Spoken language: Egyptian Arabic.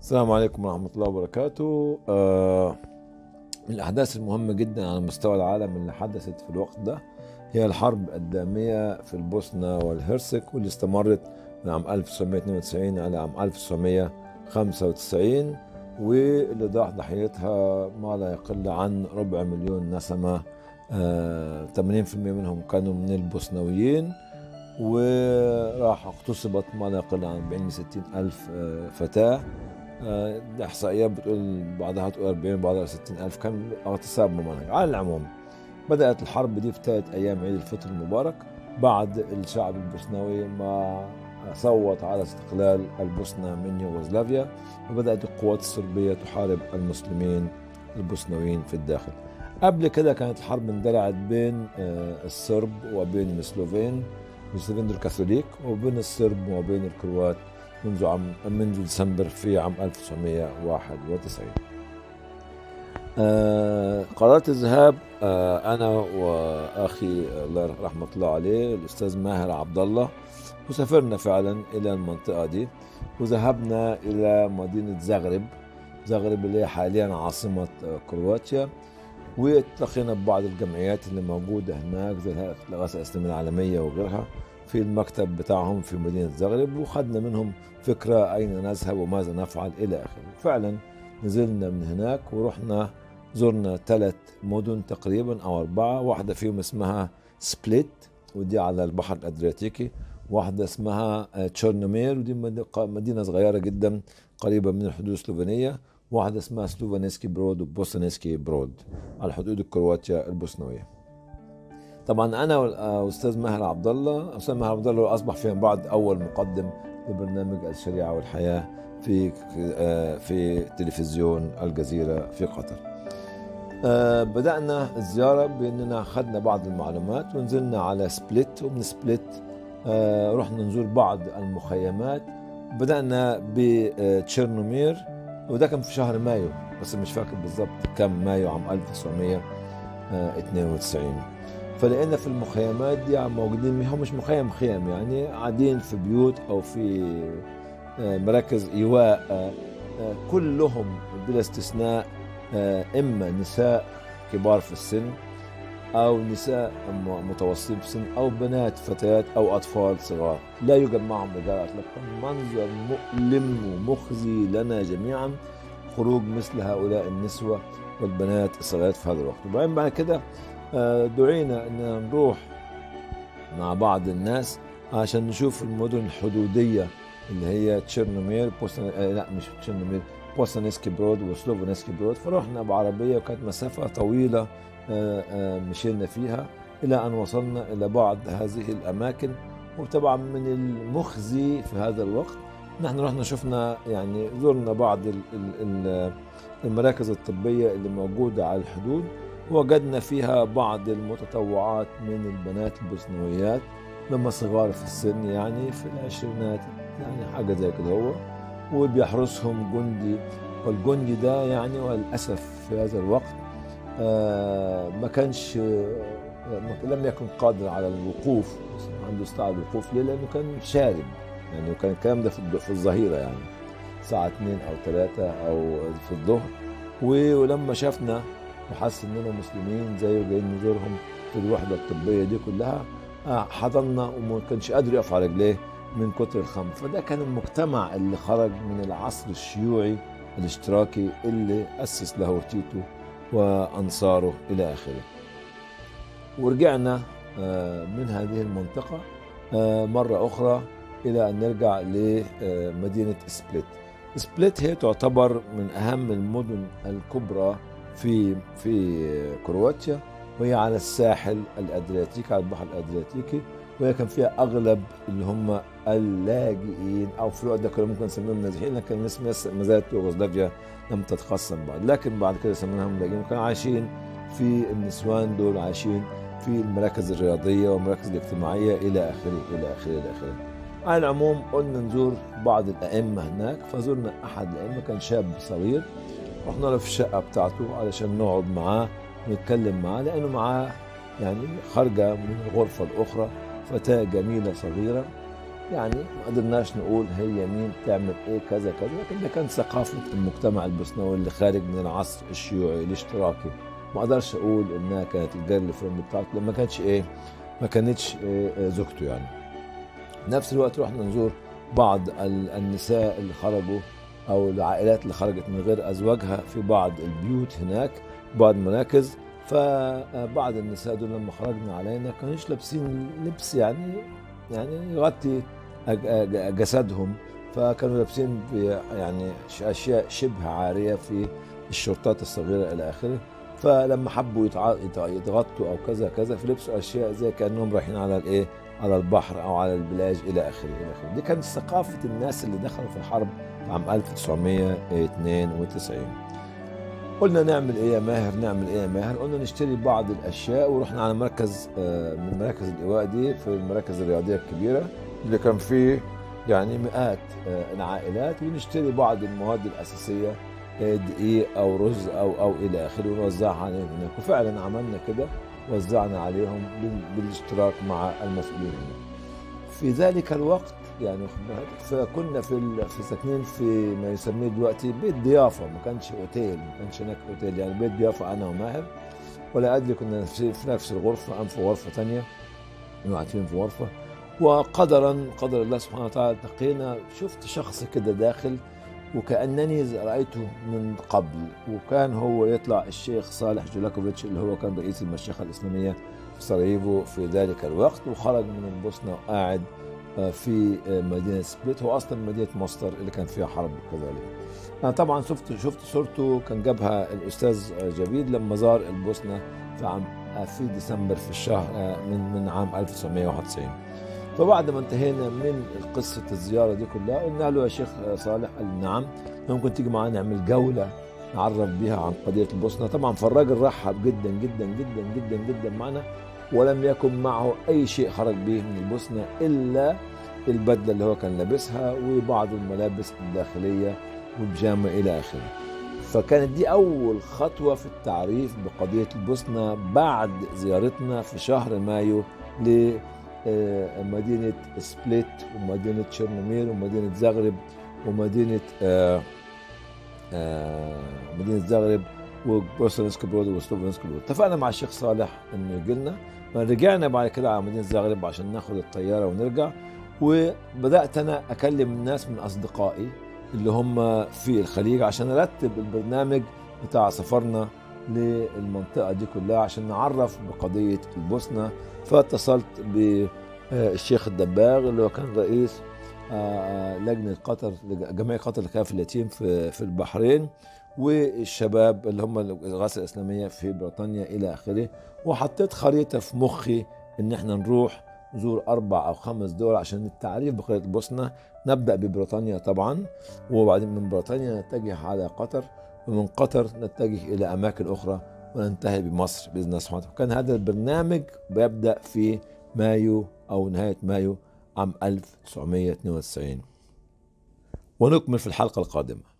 السلام عليكم ورحمة الله وبركاته آه، من الأحداث المهمة جدا على مستوى العالم اللي حدثت في الوقت ده هي الحرب الدامية في البوسنة والهرسك واللي استمرت من عام 1992 على عام 1995 واللي ضاع ضحيتها ما لا يقل عن ربع مليون نسمة آه، 80% منهم كانوا من البوسنويين وراح اغتصبت ما لا يقل عن 40 ل 60 ألف آه، فتاة آه، الاحصائيات بتقول بعضها تقول 40 بعضها 60 الف كان اغتصاب ممنهج على العموم بدات الحرب دي في ثالث ايام عيد الفطر المبارك بعد الشعب البوسنوي ما صوت على استقلال البوسنه من يوغوسلافيا وبدات القوات الصربيه تحارب المسلمين البوسنويين في الداخل قبل كده كانت الحرب اندلعت بين آه، الصرب وبين السلوفين السلوفين دول كاثوليك وبين الصرب وبين الكروات منذ عام منذ ديسمبر في عام 1991 آه قررت الذهاب آه انا واخي الله رحمه الله عليه الاستاذ ماهر عبد الله وسافرنا فعلا الى المنطقه دي وذهبنا الى مدينه زغرب زغرب اللي هي حاليا عاصمه آه، كرواتيا والتقينا ببعض الجمعيات اللي موجوده هناك زي هيئه الاغاثه الاسلاميه العالميه وغيرها في المكتب بتاعهم في مدينه زغرب وخدنا منهم فكره اين نذهب وماذا نفعل الى اخره فعلا نزلنا من هناك ورحنا زرنا ثلاث مدن تقريبا او اربعه واحده فيهم اسمها سبليت ودي على البحر الادرياتيكي واحده اسمها آه، تشورنومير ودي مد- ق- مدينه صغيره جدا قريبه من الحدود السلوفينيه واحده اسمها سلوفانيسكي برود وبوسنيسكي برود على حدود الكرواتيا البوسنويه طبعا انا والاستاذ ماهر عبد الله استاذ ماهر عبد الله اصبح فيما بعد اول مقدم لبرنامج الشريعه والحياه في آه، في تلفزيون الجزيره في قطر. آه، بدانا الزياره باننا اخذنا بعض المعلومات ونزلنا على سبليت ومن سبليت آه، رحنا نزور بعض المخيمات بدانا بتشيرنومير وده كان في شهر مايو بس مش فاكر بالظبط كم مايو عام 1992 فلقينا في المخيمات دي عم موجودين هم مش مخيم خيم يعني قاعدين في بيوت او في آه، مراكز ايواء آه، آه، كلهم بلا استثناء آه، اما نساء كبار في السن او نساء م- متوسطين في السن او بنات فتيات او اطفال صغار لا يوجد معهم رجال اطلاقا منظر مؤلم ومخزي لنا جميعا خروج مثل هؤلاء النسوه والبنات الصغيرات في هذا الوقت وبعدين بعد كده آه، دعينا اننا نروح مع بعض الناس عشان نشوف المدن الحدوديه اللي هي تشيرنومير بوسن... آه لا مش تشيرنومير بوسنسكي برود وسلوفنسكي برود فرحنا بعربيه وكانت مسافه طويله آه، آه، مشينا فيها الى ان وصلنا الى بعض هذه الاماكن وطبعا من المخزي في هذا الوقت نحن رحنا شفنا يعني زرنا بعض ال- ال- ال- المراكز الطبيه اللي موجوده على الحدود وجدنا فيها بعض المتطوعات من البنات البوسنويات لما صغار في السن يعني في العشرينات يعني حاجة زي كده هو وبيحرسهم جندي والجندي ده يعني وللأسف في هذا الوقت آه، ما كانش آه، لم يكن قادر على الوقوف عنده استعداد الوقوف ليه؟ لأنه كان شارب يعني وكان الكلام ده في الض- في الظهيرة يعني الساعة 2 أو 3 أو في الظهر و- ولما شافنا وحس اننا مسلمين زيه جايين نزورهم في الوحده الطبيه دي كلها آه، حضننا وما كانش قادر يقف على رجليه من كتر الخمر فده كان المجتمع اللي خرج من العصر الشيوعي الاشتراكي اللي اسس له تيتو وانصاره الى اخره ورجعنا آه، من هذه المنطقه آه، مره اخرى الى ان نرجع لمدينه سبليت سبليت هي تعتبر من اهم المدن الكبرى في في كرواتيا وهي على الساحل الادرياتيكي على البحر الادرياتيكي وهي كان فيها اغلب اللي هم اللاجئين او في الوقت ده كنا ممكن نسميهم نازحين لكن الناس لسه ما زالت يوغوسلافيا لم تتقسم بعد لكن بعد كده سميناهم لاجئين وكانوا عايشين في النسوان دول عايشين في المراكز الرياضيه والمراكز الاجتماعيه الى اخره الى اخره الى اخره على العموم قلنا نزور بعض الائمه هناك فزرنا احد الائمه كان شاب صغير رحنا له في الشقه بتاعته علشان نقعد معاه ونتكلم معاه لانه معاه يعني خارجه من الغرفه الاخرى فتاه جميله صغيره يعني ما قدرناش نقول هي مين تعمل ايه كذا كذا لكن ده كان ثقافه المجتمع البوسنوي اللي خارج من العصر الشيوعي الاشتراكي ما اقدرش اقول انها كانت الجيرل فريند بتاعته لما ما كانتش ايه ما كانتش إيه زوجته يعني نفس الوقت رحنا نزور بعض النساء اللي خرجوا او العائلات اللي خرجت من غير ازواجها في بعض البيوت هناك بعض المراكز فبعض النساء دول لما خرجنا علينا كانوش لابسين لبس يعني يعني يغطي جسدهم فكانوا لابسين يعني اشياء شبه عاريه في الشرطات الصغيره الى اخره فلما حبوا يتغطوا او كذا كذا فلبسوا اشياء زي كانهم رايحين على الايه على البحر او على البلاج الى اخره الى اخره دي كانت ثقافه الناس اللي دخلوا في الحرب عام 1992 قلنا نعمل ايه يا ماهر نعمل ايه يا ماهر قلنا نشتري بعض الاشياء ورحنا على مركز من مراكز الايواء دي في المراكز الرياضيه الكبيره اللي كان فيه يعني مئات العائلات ونشتري بعض المواد الاساسيه دقيق او رز او او الى اخره ونوزعها عليهم هناك وفعلا عملنا كده وزعنا عليهم بالاشتراك مع المسؤولين هناك في ذلك الوقت يعني فكنا في في ساكنين في ما يسميه دلوقتي بيت ضيافه ما كانش اوتيل ما كانش هناك اوتيل يعني بيت ضيافه انا وماهر ولا ادري كنا في نفس الغرفه ام في غرفه ثانيه قاعدين في غرفه وقدرا قدر الله سبحانه وتعالى التقينا شفت شخص كده داخل وكانني رايته من قبل وكان هو يطلع الشيخ صالح جولاكوفيتش اللي هو كان رئيس المشيخه الاسلاميه في سراييفو في ذلك الوقت وخرج من البوسنه وقاعد في مدينه سبليت هو اصلا مدينه مصدر اللي كان فيها حرب كذلك. انا طبعا شفت شفت صورته كان جابها الاستاذ جبيد لما زار البوسنه في عام في ديسمبر في الشهر من من عام 1991. فبعد ما انتهينا من قصه الزياره دي كلها قلنا له يا شيخ صالح قال نعم ممكن تيجي معانا نعمل جوله نعرف بها عن قضيه البوسنه طبعا فالراجل رحب جدا جدا جدا جدا جدا معنا ولم يكن معه اي شيء خرج به من البوسنه الا البدله اللي هو كان لابسها وبعض الملابس الداخليه والبيجامه الى اخره. فكانت دي اول خطوه في التعريف بقضيه البوسنه بعد زيارتنا في شهر مايو لمدينه سبليت ومدينه شرنمير ومدينه زغرب ومدينه مدينه زغرب وبوسنسك برود وسلوفنسك برود اتفقنا مع الشيخ صالح انه يجي لنا رجعنا بعد كده على مدينه زغرب عشان ناخد الطياره ونرجع وبدات انا اكلم الناس من اصدقائي اللي هم في الخليج عشان ارتب البرنامج بتاع سفرنا للمنطقه دي كلها عشان نعرف بقضيه البوسنه فاتصلت بالشيخ الدباغ اللي هو كان رئيس لجنه قطر جمعيه قطر لكافه اليتيم في في البحرين والشباب اللي هم الغاثه الاسلاميه في بريطانيا الى اخره وحطيت خريطه في مخي ان احنا نروح نزور اربع او خمس دول عشان التعريف بقضيه البوسنه نبدا ببريطانيا طبعا وبعدين من بريطانيا نتجه على قطر ومن قطر نتجه الى اماكن اخرى وننتهي بمصر باذن الله سبحانه وتعالى كان هذا البرنامج بيبدا في مايو او نهايه مايو عام 1992 ونكمل في الحلقه القادمه